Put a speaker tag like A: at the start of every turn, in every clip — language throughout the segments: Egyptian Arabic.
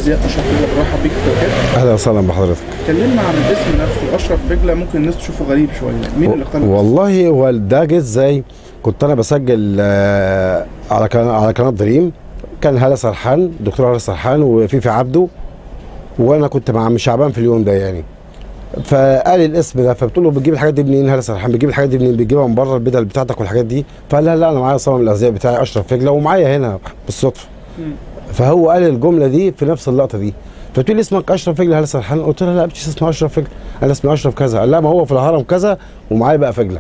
A: زياد اشرف فجله برحب بيك في توكيل
B: اهلا وسهلا بحضرتك
A: كلمنا عن الاسم نفسه اشرف فجله ممكن الناس تشوفه غريب شويه مين اللي اختار الاسم؟
B: والله هو ده جه ازاي كنت انا بسجل آه، على قناه على قناه دريم كان هاله سرحان دكتور هاله سرحان وفيفي عبده وانا كنت مع عم شعبان في اليوم ده يعني فقال لي الاسم ده فبتقول له بتجيب الحاجات دي منين هاله سرحان بتجيب الحاجات دي منين بتجيبها من بره البدل بتاعتك والحاجات دي فقال لا لا انا معايا صمم الازياء بتاعي اشرف فجله ومعايا هنا بالصدفه
A: مم.
B: فهو قال الجمله دي في نفس اللقطه دي فتقول لي اسمك اشرف فجله هل سرحان قلت لها لا مش اسمه اشرف فجله انا اسمي اشرف كذا قال لا ما هو في الهرم كذا ومعايا بقى فجله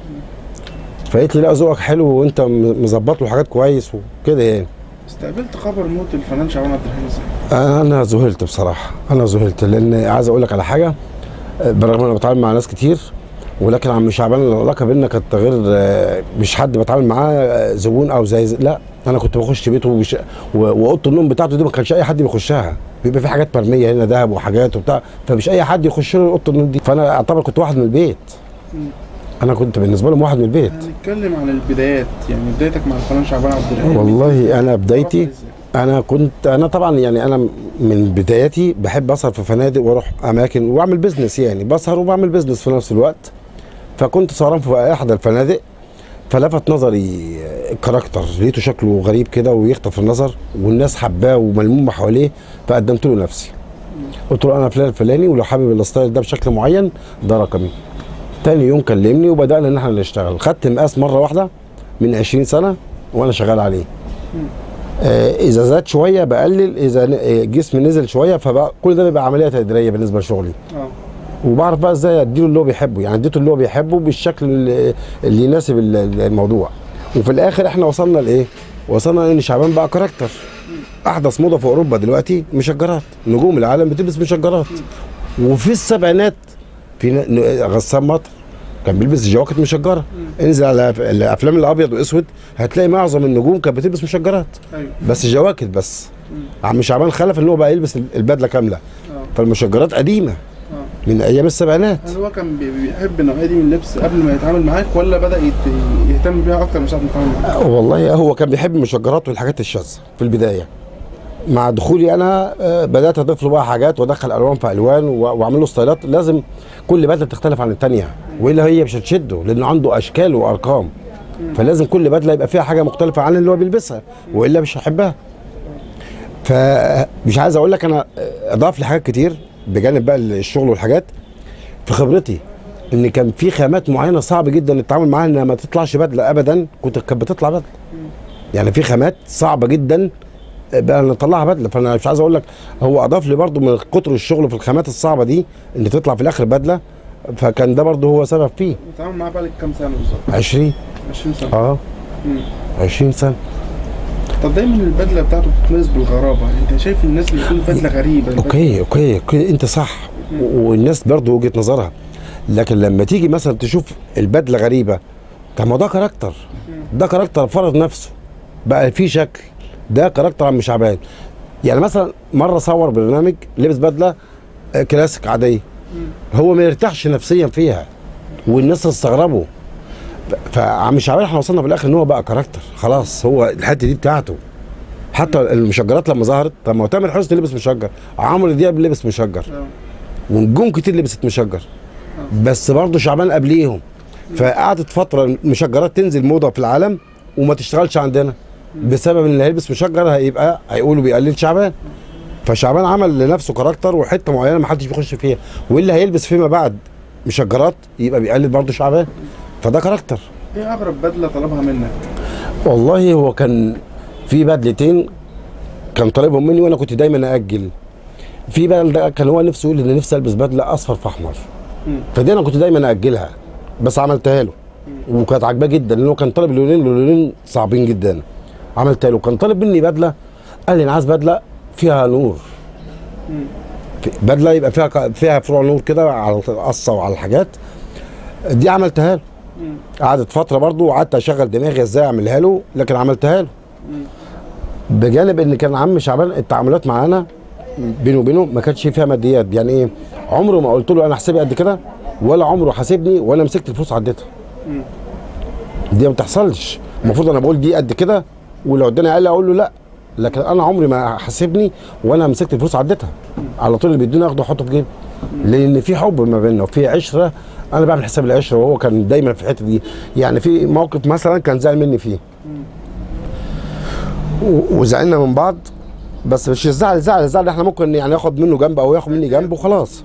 B: فقالت لي لا ذوقك حلو وانت م- مظبط له حاجات كويس وكده يعني
A: استقبلت خبر موت الفنان شعبان عبد الرحيم ازاي؟
B: انا ذهلت بصراحه انا ذهلت لان عايز اقول لك على حاجه بالرغم ان انا بتعامل مع ناس كتير ولكن عم شعبان العلاقه بينا كانت غير آه، مش حد بتعامل معاه آه، زبون او زي زي- لا انا كنت بخش بيته وبش... و- واوضه النوم بتاعته دي ما كانش اي حد بيخشها بيبقى في حاجات مرميه هنا ذهب وحاجات وبتاع فمش اي حد يخش له اوضه النوم دي فانا اعتبر كنت واحد من البيت
A: مم.
B: انا كنت بالنسبه لهم واحد من البيت
A: هنتكلم عن البدايات يعني بدايتك مع الفنان شعبان عبد الرحيم
B: والله انا بدايتي
A: عرفت إزاي؟
B: انا كنت انا طبعا يعني انا من بدايتي بحب اسهر في فنادق واروح اماكن واعمل بزنس يعني بسهر وبعمل بزنس في نفس الوقت فكنت سهران في احدى الفنادق فلفت نظري الكاركتر لقيته شكله غريب كده ويخطف النظر والناس حباه وملمومه حواليه فقدمت له نفسي قلت له انا فلان الفلاني ولو حابب الستايل ده بشكل معين ده رقمي تاني يوم كلمني وبدانا ان احنا نشتغل خدت مقاس مره واحده من 20 سنه وانا شغال عليه آه، اذا زاد شويه بقلل اذا ن- آه، جسمي نزل شويه فبقى كل ده بيبقى عمليه تقديريه بالنسبه لشغلي
A: اه
B: وبعرف بقى ازاي اديله اللي هو بيحبه يعني اديته اللي هو بيحبه بالشكل اللي, اللي يناسب ال- ال- الموضوع وفي الاخر احنا وصلنا لايه وصلنا ان شعبان بقى كاركتر احدث موضه في اوروبا دلوقتي مشجرات نجوم العالم بتلبس مشجرات وفي السبعينات في ن- ن- غسان مطر كان بيلبس جواكت مشجره انزل على الافلام الابيض واسود هتلاقي معظم النجوم كانت بتلبس مشجرات
A: ايوه
B: بس جواكت بس عم شعبان خلف ان هو بقى يلبس البدله كامله
A: اه
B: فالمشجرات قديمه
A: اه
B: من ايام السبعينات
A: هل هو كان بي- بيحب النوعيه دي من اللبس قبل ما يتعامل معاك ولا بدا يت- يهتم بيها اكتر من ساعه ما يتعامل معاك؟
B: والله هو كان بيحب المشجرات والحاجات الشاذه في البدايه مع دخولي انا آه، بدات اضيف له بقى حاجات وادخل الوان في الوان و- واعمل له ستايلات لازم كل بدله تختلف عن الثانيه والا هي مش هتشده لانه عنده اشكال وارقام فلازم كل بدله يبقى فيها حاجه مختلفه عن اللي هو بيلبسها والا مش هيحبها فمش عايز اقول لك انا آه، اضاف لي حاجات كتير بجانب بقى الشغل والحاجات في خبرتي ان كان في خامات معينه صعب جدا التعامل معاها انها ما تطلعش بدله ابدا كنت كانت بتطلع بدله يعني في خامات صعبه جدا بقى نطلعها بدله فانا مش عايز اقول لك هو اضاف لي برضو من كتر الشغل في الخامات الصعبه دي ان تطلع في الاخر بدله فكان ده برضو هو سبب فيه
A: بتتعامل معاه بقالك كام سنه بالظبط؟
B: 20
A: 20 سنه
B: اه
A: مم.
B: 20 سنه
A: طب دايما البدله بتاعته بتتميز بالغرابه يعني انت شايف الناس اللي بتقول بدله غريبه البدلة-
B: اوكي اوكي اوكي انت صح و- والناس برضو وجهه نظرها لكن لما تيجي مثلا تشوف البدله غريبه طب ما ده كاركتر ده كاركتر فرض نفسه بقى في شكل ده كاركتر عم شعبان يعني مثلا مره صور برنامج لبس بدله آه، كلاسيك عاديه هو ما يرتاحش نفسيا فيها والناس استغربوا ف- فعم شعبان احنا وصلنا في الاخر ان هو بقى كاركتر خلاص هو الحته دي بتاعته حتى المشجرات لما ظهرت طب ما هو تامر حسني لبس مشجر عمرو دياب لبس مشجر
A: آه.
B: ونجوم كتير لبست مشجر بس برضه شعبان قبليهم فقعدت فتره المشجرات تنزل موضه في العالم وما تشتغلش عندنا بسبب ان اللي هيلبس مشجر هيبقى هيقولوا بيقلل شعبان فشعبان عمل لنفسه كاركتر وحته معينه ما حدش بيخش فيها واللي هيلبس فيما بعد مشجرات يبقى بيقلد برضه شعبان فده كاركتر
A: ايه اغرب بدله طلبها منك؟
B: والله هو كان في بدلتين كان طالبهم مني وانا كنت دايما ااجل في بدله كان هو نفسه يقول ان نفسي البس بدله اصفر في احمر
A: مم.
B: فدي انا كنت دايما اجلها بس عملتها له وكانت عاجباه جدا لانه كان طالب لونين لونين صعبين جدا عملتها له كان طالب مني بدله قال لي انا عايز بدله فيها نور
A: مم.
B: في- بدله يبقى فيها ك- فيها فروع نور كده على القصه وعلى الحاجات دي عملتها له
A: مم.
B: قعدت فتره برضو وقعدت اشغل دماغي ازاي اعملها له لكن عملتها له
A: مم.
B: بجانب ان كان عم شعبان التعاملات معانا بينه وبينه ما كانتش فيها ماديات يعني ايه عمره ما قلت له انا حسابي قد كده ولا عمره حاسبني وانا مسكت الفلوس عديتها
A: مم.
B: دي ما بتحصلش المفروض انا بقول دي قد كده ولو اداني اقل اقول له لا لكن انا عمري ما حاسبني وانا مسكت الفلوس عديتها على طول اللي بيدوني اخده احطه في جيبي لان في حب ما بيننا وفي عشره انا بعمل حساب العشره وهو كان دايما في الحته دي يعني في موقف مثلا كان زعل مني فيه و- وزعلنا من بعض بس مش الزعل الزعل الزعل احنا ممكن يعني ياخد منه جنب او ياخد مني جنب وخلاص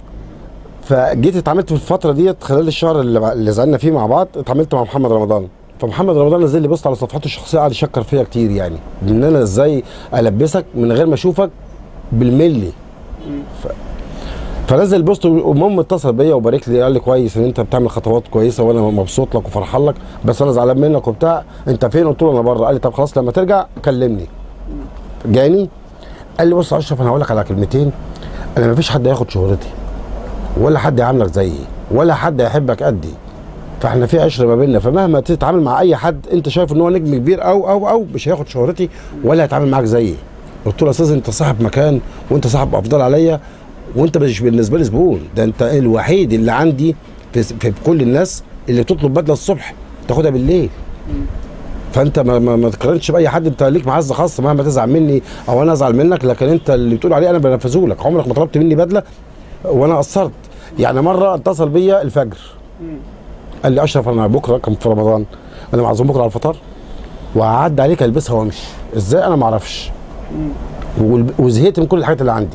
B: فجيت اتعاملت في الفتره ديت خلال الشهر اللي, اللي زعلنا فيه مع بعض اتعاملت مع محمد رمضان فمحمد رمضان نزل لي بوست على صفحته الشخصيه قعد يشكر فيا كتير يعني ان انا ازاي البسك من غير ما اشوفك بالملي ف... فنزل بوست والمهم اتصل بيا وبارك لي قال لي كويس ان انت بتعمل خطوات كويسه وانا مبسوط لك وفرحان لك بس انا زعلان منك وبتاع انت فين قلت له انا بره قال لي طب خلاص لما ترجع كلمني جاني قال لي بص يا اشرف انا هقول لك على كلمتين انا ما فيش حد هياخد شهرتي ولا حد يعاملك زيي ولا حد هيحبك قدي فاحنا في عشره ما بيننا فمهما تتعامل مع اي حد انت شايف ان هو نجم كبير او او او مش هياخد شهرتي ولا هيتعامل معاك زيي قلت له يا استاذ انت صاحب مكان وانت صاحب افضل عليا وانت مش بالنسبه لي زبون ده انت الوحيد اللي عندي في, في, في كل الناس اللي بتطلب بدله الصبح تاخدها بالليل فانت ما ما, ما تقارنش باي حد انت ليك معزه خاصه مهما تزعل مني او انا ازعل منك لكن انت اللي بتقول عليه انا بنفذه لك عمرك ما طلبت مني بدله وانا قصرت يعني مره اتصل بيا الفجر قال لي اشرف انا بكره كان في رمضان انا معزوم بكره على الفطار وهعدي عليك البسها وامشي ازاي انا ما اعرفش والب- وزهقت من كل الحاجات اللي عندي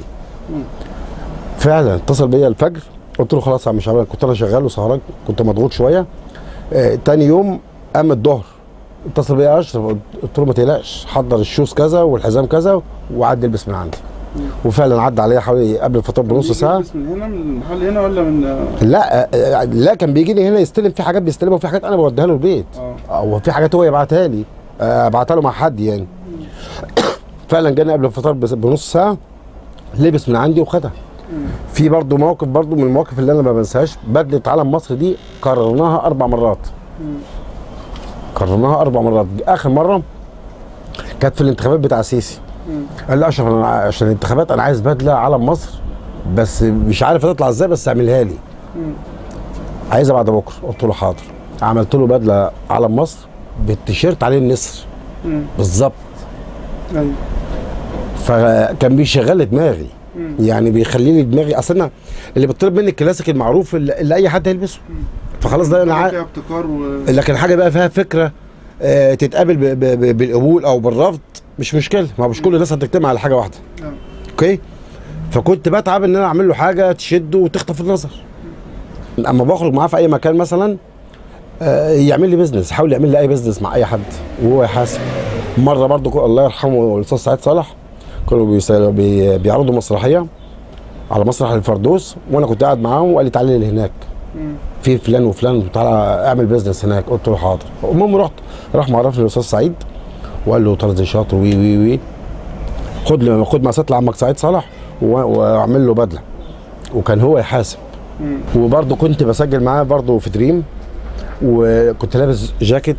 B: فعلا اتصل بيا الفجر قلت له خلاص يا عم شعبان كنت انا شغال وسهران كنت مضغوط شويه آه تاني يوم قام الظهر اتصل بيا يا اشرف قلت له ما تقلقش حضر الشوز كذا والحزام كذا وعدي البس من عندي وفعلا عدى عليا حوالي قبل الفطار بنص
A: بيجي
B: ساعه
A: يلبس من هنا من المحل هنا ولا من
B: لا آه، لا كان بيجي لي هنا يستلم في حاجات بيستلمها وفي حاجات انا بوديها له البيت
A: اه
B: او في حاجات هو يبعتها لي آه، ابعتها له مع حد يعني فعلا جاني قبل الفطار بس- بنص ساعه لبس من عندي وخدها في برضه موقف برضه من المواقف اللي انا ما بنساهاش بدله علم مصر دي كررناها اربع مرات كررناها اربع مرات اخر مره كانت في الانتخابات بتاع السيسي قال لي اشرف انا عشان الانتخابات انا عايز بدله علم مصر بس مش عارف هتطلع ازاي بس اعملها لي عايزها بعد بكره قلت له حاضر عملت له بدله علم مصر بالتيشيرت عليه النسر
A: مم.
B: بالظبط
A: ايوه
B: فكان بيشغل لي دماغي يعني بيخلي لي دماغي اصل انا اللي بيطلب مني الكلاسيك المعروف اللي اللي اي حد هيلبسه فخلاص ده انا عا...
A: فيها ابتكار و
B: لكن حاجه بقى فيها فكره آه تتقابل ب... ب... ب... بالقبول او بالرفض مش مشكله ما مش كل الناس هتجتمع على حاجه واحده
A: نعم.
B: اوكي فكنت بتعب ان انا اعمل له حاجه تشده وتخطف النظر اما بخرج معاه في اي مكان مثلا آه، يعمل لي بيزنس حاول يعمل لي اي بيزنس مع اي حد وهو يحاسب مره برضو كو- الله يرحمه الاستاذ سعيد صالح كانوا بيس- بي- بيعرضوا مسرحيه على مسرح الفردوس وانا كنت قاعد معاهم وقال لي تعالى لي هناك
A: مم.
B: في فلان وفلان تعالى اعمل بيزنس هناك قلت له حاضر المهم رحت راح معرفني الاستاذ سعيد وقال له طرزي شاطر وي وي وي خد لي خد مقاسات لعمك سعيد صالح و- واعمل له بدله وكان هو يحاسب
A: مم.
B: وبرضه كنت بسجل معاه برضه في دريم وكنت لابس جاكيت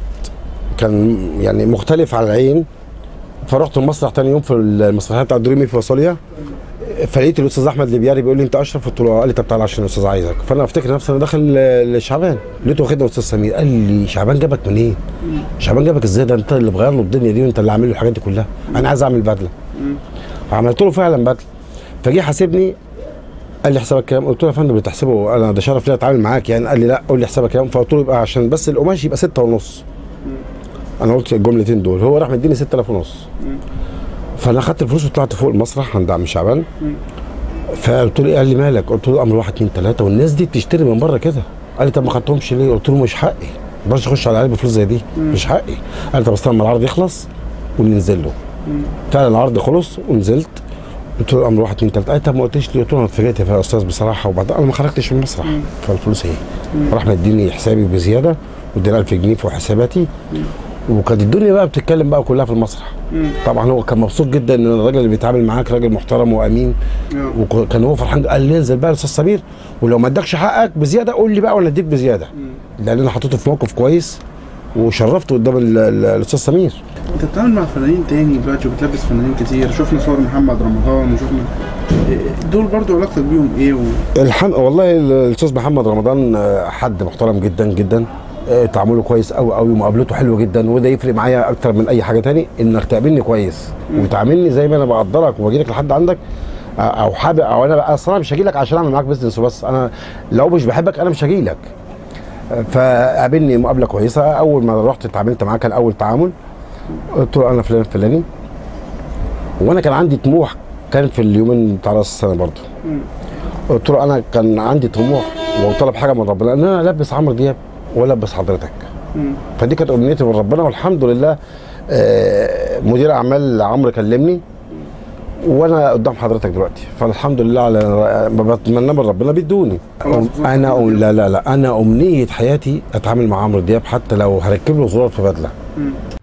B: كان يعني مختلف على العين فرحت المسرح تاني يوم في المسرحيه بتاع دريمي في فاصوليا فلقيت الاستاذ احمد ليبياري بيقول لي انت اشرف قلت له آه. قال لي طب تعالى عشان الاستاذ عايزك فانا افتكر نفسي انا داخل لشعبان لقيته واخدني الاستاذ سمير قال لي شعبان جابك منين؟ شعبان جابك ازاي ده انت اللي مغير له الدنيا دي وانت اللي عامل له الحاجات دي كلها انا عايز اعمل بدله
A: مم.
B: عملت له فعلا بدله فجه حاسبني قال لي حسابك كام؟ قلت له يا فندم بتحسبه انا ده شرف ليا اتعامل معاك يعني قال لي لا قول لي حسابك كام فقلت له يبقى عشان بس القماش يبقى ستة ونص انا قلت الجملتين دول هو راح مديني 6000 ونص فانا خدت الفلوس وطلعت فوق المسرح عند عم شعبان فقلت له إيه؟ قال لي مالك قلت له امر واحد اتنين تلاته والناس دي بتشتري من بره كده قال لي طب ما خدتهمش ليه قلت له مش حقي ما اقدرش اخش على قلب فلوس زي دي مش حقي قال لي طب استنى لما العرض يخلص وننزل له فعلا العرض خلص ونزلت قلت له الامر واحد اتنين تلاته قال لي طب ما قلتش ليه قلت له انا اتفاجئت يا استاذ بصراحه وبعد انا ما خرجتش من المسرح فالفلوس ايه راح مديني حسابي بزياده واداني 1000 جنيه فوق حساباتي وكانت الدنيا بقى بتتكلم بقى كلها في المسرح
A: مم.
B: طبعا هو كان مبسوط جدا ان الراجل اللي بيتعامل معاك راجل محترم وامين
A: آه.
B: وكان هو فرحان قال لي انزل بقى يا استاذ سمير ولو ما ادكش حقك بزياده قول لي بقى وانا اديك بزياده لان انا حطيته في موقف كويس وشرفته قدام ال- ال- الاستاذ سمير
A: انت بتتعامل مع فنانين تاني دلوقتي وبتلبس فنانين كتير شفنا صور محمد رمضان وشفنا إيه، دول برضو علاقتك بيهم ايه و...
B: الحمد والله ال- الاستاذ محمد رمضان آه، حد محترم جدا جدا آه، تعامله كويس قوي قوي ومقابلته حلوه جدا وده يفرق معايا اكتر من اي حاجه تاني انك تقابلني كويس وتعاملني زي ما انا بقدرك وباجي لك لحد عندك آه، او حابب او انا بقى اصلا مش هاجي لك عشان اعمل معاك بزنس وبس انا لو مش بحبك انا مش هاجي لك فقابلني مقابله كويسه اول ما رحت اتعاملت معاه كان اول تعامل قلت له انا فلان الفلاني وانا كان عندي طموح كان في اليومين بتاع راس السنه برضه قلت له انا كان عندي طموح وطلب حاجه من ربنا ان انا البس عمرو دياب والبس حضرتك
A: مم.
B: فدي كانت امنيتي من ربنا والحمد لله آه، مدير اعمال عمرو كلمني وانا قدام حضرتك دلوقتي فالحمد لله على ما بتمنى من ربنا بيدوني
A: خلاص،
B: انا أم لا لا لا انا امنيه حياتي اتعامل مع عمرو دياب حتى لو هركب له زرار في بدله
A: مم.